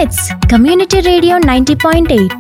మిట్స్ community radio ninety point eight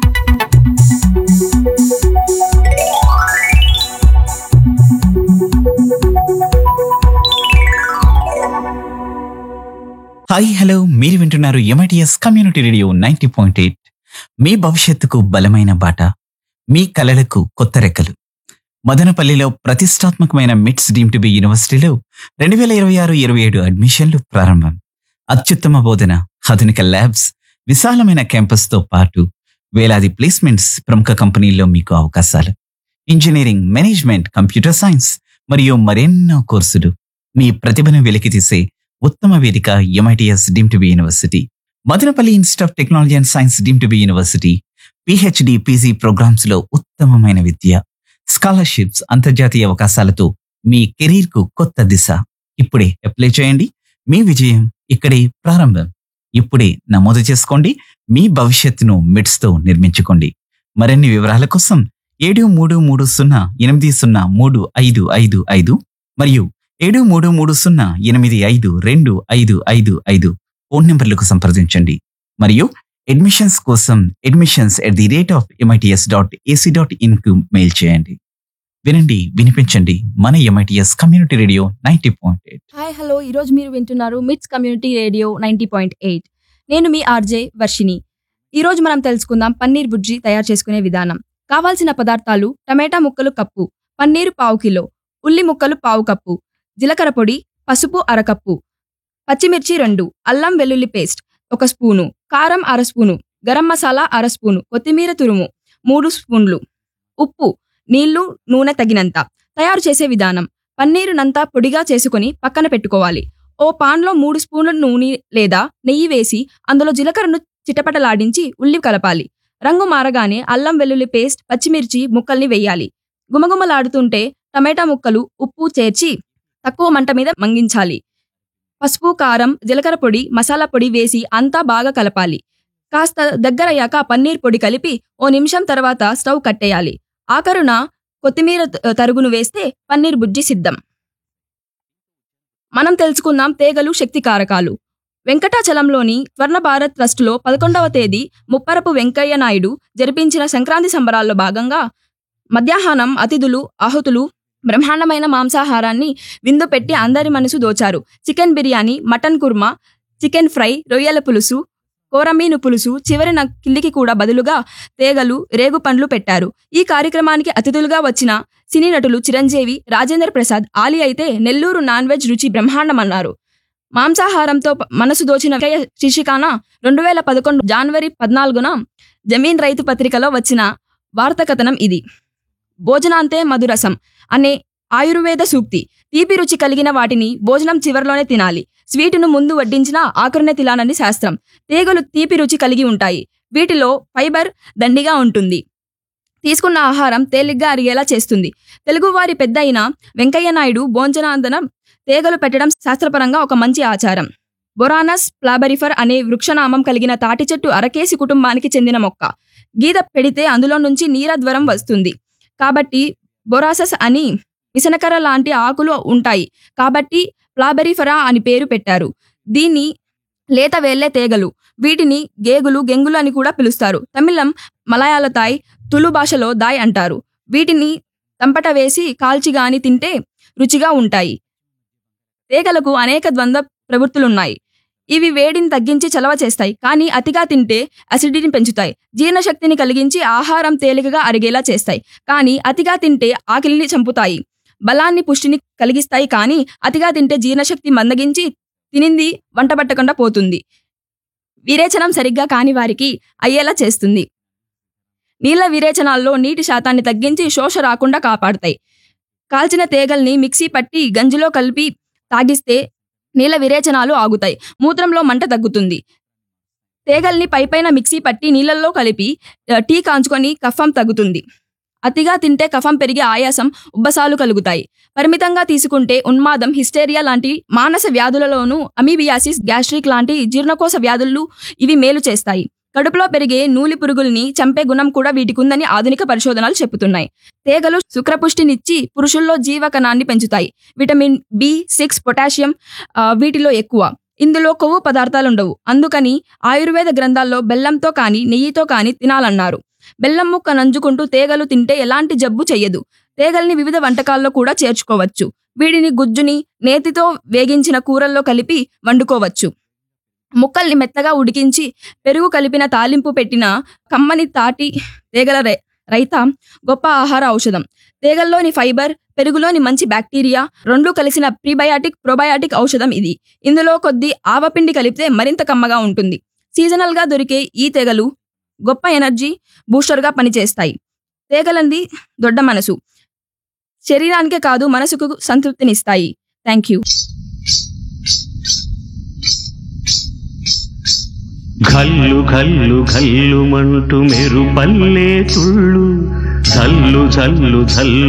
hi hello మీరు వింటున్నారు MITS community radio ninety point eight మీ భవిష్యత్తుకు బలమైన బాట మీ కలలకు కొత్త రెక్కలు మదనపల్లిలో ప్రతిష్టాత్మకమైన మిట్స్ డీమ్ టు బి యూనివర్సిటీలో రెండు వేల ఇరవై ఆరు ఇరవై ఏడు అడ్మిషన్లు ప్రారంభం అత్యుత్తమ బోధన ఆధునిక ల్యాబ్స్ విశాలమైన క్యాంపస్తో పాటు వేలాది ప్లేస్మెంట్స్ ప్రముఖ కంపెనీల్లో మీకు అవకాశాలు ఇంజనీరింగ్ మేనేజ్మెంట్ కంప్యూటర్ సైన్స్ మరియు మరెన్నో కోర్సులు మీ ప్రతిభను వెలికితీసే ఉత్తమ వేదిక MITS deem to be university Madanapalle institute of technology and science deem to be university PhD PG programs లో ఉత్తమమైన విద్య స్కాలర్షిప్స్ అంతర్జాతీయ అవకాశాలతో మీ కెరీర్ కు కొత్త దిశ ఇప్పుడే అప్లై చేయండి మీ విజయం ఇక్కడే ప్రారంభం ఇప్పుడే నమోదు చేసుకోండి మీ భవిష్యత్తును మిడ్స్ తో నిర్మించుకోండి మరిన్ని వివరాల కోసం ఏడు మూడు మూడు సున్నా ఎనిమిది సున్నా మూడు ఐదు ఐదు ఐదు మరియు ఏడు మూడు మూడు సున్నా ఎనిమిది ఐదు రెండు ఐదు ఐదు ఐదు ఫోన్ నెంబర్లకు సంప్రదించండి మరియు అడ్మిషన్స్ కోసం admissions at the rate of MITS dot AC dot ఇన్కు మెయిల్ చేయండి వినండి వినిపించండి మన MITS community radio ninety point eight hi hello ఈరోజు మీరు వింటున్నారు MITS community radio ninety point eight నేను మీ ఆర్జే వర్షిని ఈరోజు మనం తెలుసుకుందాం పన్నీర్ బుజ్జి తయారు చేసుకునే విధానం కావాల్సిన పదార్థాలు టమాటా ముక్కలు కప్పు పన్నీరు పావు కిలో ఉల్లి ముక్కలు పావు కప్పు జీలకర్ర పొడి పసుపు అరకప్పు పచ్చిమిర్చి రెండు అల్లం వెల్లుల్లి పేస్ట్ ఒక స్పూను కారం అర స్పూను గరం మసాలా అర స్పూను కొత్తిమీర తురుము మూడు స్పూన్లు ఉప్పు నీళ్లు నూనె తగినంత తయారు చేసే విధానం పన్నీరునంతా పొడిగా చేసుకొని పక్కన పెట్టుకోవాలి ఓ పాన్లో మూడు స్పూన్ల నూనె లేదా నెయ్యి వేసి అందులో జీలకర్రను చిటపటలాడించి ఉల్లి కలపాలి రంగు మారగానే అల్లం వెల్లుల్లి పేస్ట్ పచ్చిమిర్చి ముక్కల్ని వేయాలి గుమగుమలాడుతుంటే టమాటా ముక్కలు ఉప్పు చేర్చి తక్కువ మంట మీద మంగించాలి పసుపు కారం జీలకర్ర పొడి మసాలా పొడి వేసి అంతా బాగా కలపాలి కాస్త దగ్గరయ్యాక పన్నీర్ పొడి కలిపి ఓ నిమిషం తర్వాత స్టవ్ కట్టేయాలి ఆఖరున కొత్తిమీర త- తరుగును వేస్తే పన్నీర్ బుజ్జి సిద్ధం మనం తెలుసుకుందాం తేగలు శక్తి కారకాలు వెంకటాచలంలోని స్వర్ణ భారత్ ట్రస్టులో పదకొండవ తేదీ ముప్పరపు వెంకయ్య నాయుడు జరిపించిన సంక్రాంతి సంబరాల్లో భాగంగా మధ్యాహ్నం అతిథులు ఆహుతులు బ్రహ్మాండమైన మాంసాహారాన్ని విందు పెట్టి అందరి మనసు దోచారు chicken biryani mutton kurma chicken fry రొయ్యల పులుసు కోరమీను పులుసు చివరిన కిల్లికి కూడా బదులుగా తేగలు రేగు పండ్లు పెట్టారు ఈ కార్యక్రమానికి అతిథులుగా వచ్చిన సినీ నటులు చిరంజీవి రాజేంద్ర ప్రసాద్ ఆలి అయితే నెల్లూరు నాన్ వెజ్ రుచి బ్రహ్మాండమన్నారు మాంసాహారంతో ప- మనసు దోచిన వెంకయ్య శీర్షికాన రెండు వేల పదకొండు జనవరి పద్నాలుగున జమీన్ రైతు పత్రికలో వచ్చిన వార్త కథనం ఇది భోజనాంతే మధురసం అనే ఆయుర్వేద సూక్తి తీపి రుచి కలిగిన వాటిని భోజనం చివరిలోనే తినాలి స్వీటును ముందు వడ్డించినా ఆఖరునే తినాలని శాస్త్రం తీగలు తీపి రుచి కలిగి ఉంటాయి వీటిలో ఫైబర్ దండిగా ఉంటుంది తీసుకున్న ఆహారం తేలిగ్గా అరిగేలా చేస్తుంది తెలుగువారి పెద్ద అయిన వెంకయ్య నాయుడు భోజనాంతరం తీగలు పెట్టడం శాస్త్రపరంగా ఒక మంచి ఆచారం బొరానస్ ప్లాబరిఫర్ అనే వృక్షనామం కలిగిన తాటి చెట్టు అరకేసి కుటుంబానికి చెందిన మొక్క గీత పెడితే అందులో నుంచి నీరధ్వరం వస్తుంది కాబట్టి బొరాసస్ అని విసనకర లాంటి ఆకులు ఉంటాయి కాబట్టి ప్లాబరిఫరా అని పేరు పెట్టారు దీన్ని లేత వేళ్లే తేగలు వీటిని గేగులు గెంగులు అని కూడా పిలుస్తారు తమిళం మలయాళ తాయ్ తులు భాషలో దాయ్ అంటారు వీటిని తంపట వేసి కాల్చి గాని తింటే రుచిగా ఉంటాయి తేగలకు అనేక ద్వంద్వ ప్రవృత్తులున్నాయి ఇవి వేడిని తగ్గించి చలవ చేస్తాయి కానీ అతిగా తింటే అసిడిటీని పెంచుతాయి జీర్ణశక్తిని కలిగించి ఆహారం తేలికగా అరిగేలా చేస్తాయి కానీ అతిగా తింటే ఆకలిని చంపుతాయి బలాన్ని పుష్టిని కలిగిస్తాయి కానీ అతిగా తింటే జీర్ణశక్తి మందగించి తినింది వంటబట్టకుండా పోతుంది విరేచనం సరిగ్గా కాని వారికి అయ్యేలా చేస్తుంది నీళ్ళ విరేచనాల్లో నీటి శాతాన్ని తగ్గించి శోష రాకుండా కాపాడతాయి కాల్చిన తేగల్ని మిక్సీ పట్టి గంజిలో కలిపి తాగిస్తే నీళ్ళ విరేచనాలు ఆగుతాయి మూత్రంలో మంట తగ్గుతుంది తేగల్ని పైపైన మిక్సీ పట్టి నీళ్ళల్లో కలిపి ఆ, టీ కాంచుకొని కఫం తగ్గుతుంది అతిగా తింటే కఫం పెరిగి ఆయాసం ఉబ్బసాలు కలుగుతాయి పరిమితంగా తీసుకుంటే ఉన్మాదం హిస్టేరియా లాంటి మానస వ్యాధులలోనూ అమీబియాసిస్ గ్యాస్ట్రిక్ లాంటి జీర్ణకోశ వ్యాధులు ఇవి మేలు చేస్తాయి కడుపులో పెరిగే నూలి పురుగుల్ని చంపే గుణం కూడా వీటికి ఉందని ఆధునిక పరిశోధనలు చెబుతున్నాయి తేగలు శుక్రపుష్టినిచ్చి పురుషుల్లో జీవకణాన్ని పెంచుతాయి విటమిన్ బి సిక్స్ పొటాషియం ఆ, వీటిలో ఎక్కువ ఇందులో కొవ్వు పదార్థాలు ఉండవు అందుకని ఆయుర్వేద గ్రంథాల్లో బెల్లంతో కానీ నెయ్యితో కానీ తినాలన్నారు బెల్లం ముక్క నంజుకుంటూ తేగలు తింటే ఎలాంటి జబ్బు చెయ్యదు తేగల్ని వివిధ వంటకాల్లో కూడా చేర్చుకోవచ్చు వీటిని గుజ్జుని నేతితో వేగించిన కూరల్లో కలిపి వండుకోవచ్చు ముక్కల్ని మెత్తగా ఉడికించి పెరుగు కలిపిన తాలింపు పెట్టిన కమ్మని తాటి తేగల రై- రైత గొప్ప ఆహార ఔషధం తేగల్లోని ఫైబర్ పెరుగులోని మంచి బ్యాక్టీరియా రెండు కలిసిన ప్రీబయాటిక్ ప్రోబయాటిక్ ఔషధం ఇది ఇందులో కొద్ది ఆవపిండి కలిపితే మరింత కమ్మగా ఉంటుంది సీజనల్ గా దొరికే ఈ తెగలు గొప్ప ఎనర్జీ బూస్టర్గా పనిచేస్తాయి తేగలంది దొడ్డ మనసు శరీరానికే కాదు మనసుకు సంతృప్తినిస్తాయి థ్యాంక్ యూ ఘల్లు ఘల్లు ఘల్లుమంటూ మెరుపల్లే తుళ్ళు జల్లు జల్లు జల్లు